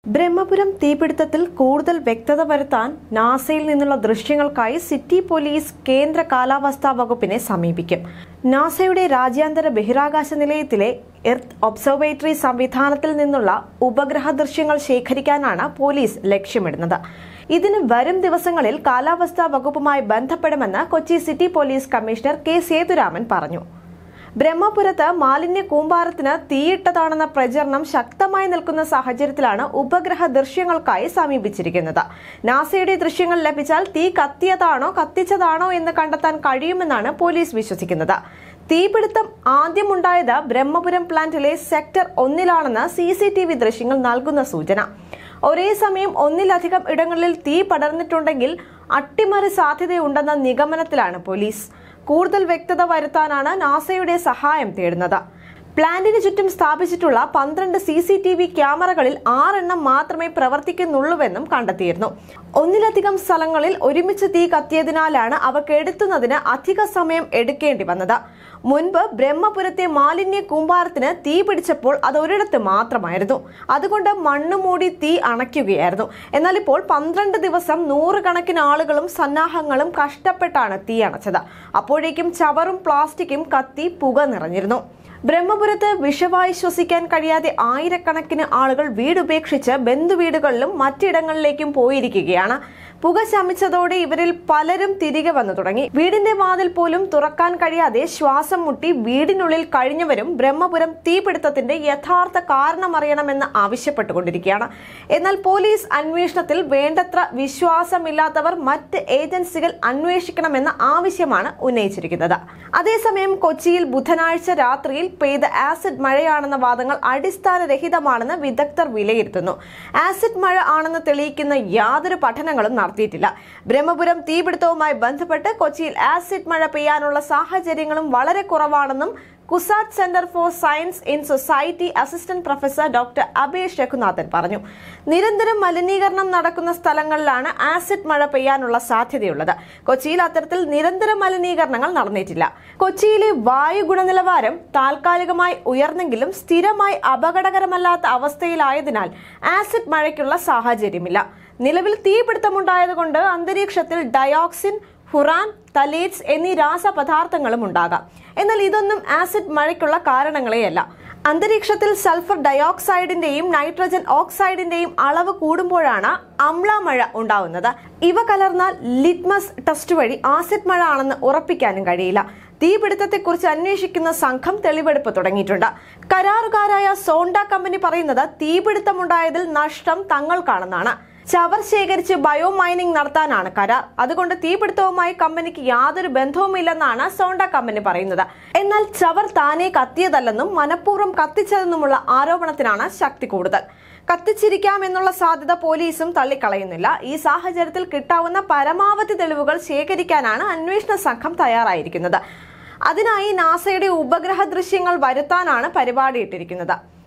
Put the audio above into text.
ബ്രഹ്മപുരം തീപിടുത്തത്തിൽ കൂടുതൽ വ്യക്തത വരുത്താൻ നാസയിൽ നിന്നുള്ള ദൃശ്യങ്ങൾക്കായി സിറ്റി പോലീസ് കേന്ദ്ര കാലാവസ്ഥാ വകുപ്പിനെ സമീപിക്കും നാസയുടെ രാജ്യാന്തര ബഹിരാകാശ നിലയത്തിലെ എർത്ത് ഒബ്സർവേറ്ററി സംവിധാനത്തിൽ നിന്നുള്ള ഉപഗ്രഹ ദൃശ്യങ്ങൾ ശേഖരിക്കാനാണ് പോലീസ് ലക്ഷ്യമിടുന്നത് ഇതിന് വരും ദിവസങ്ങളിൽ കാലാവസ്ഥാ വകുപ്പുമായി ബന്ധപ്പെടുമെന്ന് Kochi city police commissioner K Sethuraman പറഞ്ഞു ബ്രഹ്മപുരത്ത് മാലിന്യ കൂമ്പാരത്തിന് തീയിട്ടതാണെന്ന പ്രചരണം ശക്തമായി നിൽക്കുന്ന സാഹചര്യത്തിലാണ് ഉപഗ്രഹ ദൃശ്യങ്ങൾക്കായി സമീപിച്ചിരിക്കുന്നത് നാസയുടെ ദൃശ്യങ്ങൾ ലഭിച്ചാൽ തീ കത്തിയതാണോ കത്തിച്ചതാണോ എന്ന് കണ്ടെത്താൻ കഴിയുമെന്നാണ് പോലീസ് വിശ്വസിക്കുന്നത് തീപിടുത്തം ആദ്യമുണ്ടായത് ബ്രഹ്മപുരം പ്ലാന്റിലെ സെക്ടർ ഒന്നിലാണെന്ന് സി സി ടി വി ദൃശ്യങ്ങൾ നൽകുന്ന സൂചന ഒരേ സമയം ഒന്നിലധികം ഇടങ്ങളിൽ തീ പടർന്നിട്ടുണ്ടെങ്കിൽ അട്ടിമറി സാധ്യതയുണ്ടെന്ന നിഗമനത്തിലാണ് പോലീസ് കൂടുതൽ വ്യക്തത വരുത്താനാണ് നാസയുടെ സഹായം തേടുന്നത് പ്ലാന്റിന് ചുറ്റും സ്ഥാപിച്ചിട്ടുള്ള പന്ത്രണ്ട് സി സി ടി വി ക്യാമറകളിൽ ആറെണ്ണം മാത്രമേ പ്രവർത്തിക്കുന്നുള്ളൂവെന്നും കണ്ടെത്തിയിരുന്നു ഒന്നിലധികം സ്ഥലങ്ങളിൽ ഒരുമിച്ച് തീ കത്തിയതിനാലാണ് അവ കെടുത്തുന്നതിന് അധിക സമയം എടുക്കേണ്ടി വന്നത് മുൻപ് ബ്രഹ്മപുരത്തെ മാലിന്യ കൂമ്പാരത്തിന് തീ പിടിച്ചപ്പോൾ അത് ഒരിടത്ത് മാത്രമായിരുന്നു അതുകൊണ്ട് മണ്ണ് മൂടി തീ അണയ്ക്കുകയായിരുന്നു എന്നാൽ ഇപ്പോൾ പന്ത്രണ്ട് ദിവസം നൂറുകണക്കിന് ആളുകളും സന്നാഹങ്ങളും കഷ്ടപ്പെട്ടാണ് തീ അണച്ചത് അപ്പോഴേക്കും ചവറും പ്ലാസ്റ്റിക്കും കത്തി പുക നിറഞ്ഞിരുന്നു ബ്രഹ്മപുരത്ത് വിഷവായു ശ്വസിക്കാൻ കഴിയാതെ ആയിരക്കണക്കിന് ആളുകൾ വീടുപേക്ഷിച്ച് ബന്ധുവീടുകളിലും മറ്റിടങ്ങളിലേക്കും പോയിരിക്കുകയാണ് പുക ശമിച്ചതോടെ ഇവരിൽ പലരും തിരികെ വന്നു തുടങ്ങി വീടിന്റെ വാതിൽ പോലും തുറക്കാൻ കഴിയാതെ ശ്വാസം മുട്ടി വീടിനുള്ളിൽ കഴിഞ്ഞവരും ബ്രഹ്മപുരം തീപിടുത്തത്തിന്റെ യഥാർത്ഥ കാരണമറിയണമെന്ന് ആവശ്യപ്പെട്ടുകൊണ്ടിരിക്കുകയാണ് എന്നാൽ പോലീസ് അന്വേഷണത്തിൽ വേണ്ടത്ര വിശ്വാസമില്ലാത്തവർ മറ്റ് ഏജൻസികൾ അന്വേഷിക്കണമെന്ന ആവശ്യമാണ് ഉന്നയിച്ചിരിക്കുന്നത് അതേസമയം കൊച്ചിയിൽ ബുധനാഴ്ച രാത്രിയിൽ പെയ്ത ആസിഡ് മഴയാണെന്ന വാദങ്ങൾ അടിസ്ഥാനരഹിതമാണെന്ന് വിദഗ്ധർ വിലയിരുത്തുന്നു ആസിഡ് മഴ ആണെന്ന് തെളിയിക്കുന്ന യാതൊരു പഠനങ്ങളും നടത്തിയിട്ടില്ല ബ്രഹ്മപുരം തീപിടുത്തവുമായി ബന്ധപ്പെട്ട് കൊച്ചിയിൽ ആസിഡ് മഴ പെയ്യാനുള്ള സാഹചര്യങ്ങളും വളരെ കുറവാണെന്നും CUSAT centre for science in society assistant professor doctor Abhesh Raghunathan പറഞ്ഞു നിരന്തരം മലിനീകരണം നടക്കുന്ന സ്ഥലങ്ങളിലാണ് ആസിഡ് മഴ പെയ്യാനുള്ള സാധ്യതയുള്ളത് കൊച്ചിയിൽ അത്തരത്തിൽ നിരന്തര മലിനീകരണങ്ങൾ നടന്നിട്ടില്ല കൊച്ചിയിലെ വായു ഗുണനിലവാരം താൽക്കാലികമായി ഉയർന്നെങ്കിലും സ്ഥിരമായി അപകടകരമല്ലാത്ത അവസ്ഥയിലായതിനാൽ ആസിഡ് മഴയ്ക്കുള്ള സാഹചര്യമില്ല നിലവിൽ തീപിടുത്തമുണ്ടായതുകൊണ്ട് അന്തരീക്ഷത്തിൽ ഡയോക്സിൻ ഹുറാൻ തലേറ്റ്സ് എന്നീ രാസപദാർത്ഥങ്ങളും ഉണ്ടാകാം എന്നാൽ ഇതൊന്നും ആസിഡ് മഴയ്ക്കുള്ള കാരണങ്ങളെയല്ല അന്തരീക്ഷത്തിൽ സൾഫർ ഡയോക്സൈഡിന്റെയും നൈട്രജൻ ഓക്സൈഡിന്റെയും അളവ് കൂടുമ്പോഴാണ് അമ്ലമഴ ഉണ്ടാവുന്നത് ഇവ കലർന്നാൽ ലിറ്റ്മസ് ടെസ്റ്റ് വഴി ആസിഡ് മഴ ആണെന്ന് ഉറപ്പിക്കാനും കഴിയില്ല തീപിടുത്തത്തെക്കുറിച്ച് അന്വേഷിക്കുന്ന സംഘം തെളിവെടുപ്പ് തുടങ്ങിയിട്ടുണ്ട് കരാറുകാരായ സോണ്ട കമ്പനി പറയുന്നത് തീപിടുത്തമുണ്ടായതിൽ നഷ്ടം തങ്ങൾക്കാണെന്നാണ് ചവർ ശേഖരിച്ച് ബയോ മൈനിങ് നടത്താനാണ് കരാർ അതുകൊണ്ട് തീപിടുത്തവുമായി കമ്പനിക്ക് യാതൊരു ബന്ധവുമില്ലെന്നാണ് സോണ്ട കമ്പനി പറയുന്നത് എന്നാൽ ചവർ താനെ കത്തിയതല്ലെന്നും മനഃപൂർവ്വം കത്തിച്ചതെന്നുമുള്ള ആരോപണത്തിനാണ് ശക്തി കൂടുതൽ കത്തിച്ചിരിക്കാം എന്നുള്ള സാധ്യത പോലീസും തള്ളിക്കളയുന്നില്ല ഈ സാഹചര്യത്തിൽ കിട്ടാവുന്ന പരമാവധി തെളിവുകൾ ശേഖരിക്കാനാണ് അന്വേഷണ സംഘം തയ്യാറായിരിക്കുന്നത് അതിനായി നാസയുടെ ഉപഗ്രഹ ദൃശ്യങ്ങൾ വരുത്താനാണ് പരിപാടിയിട്ടിരിക്കുന്നത്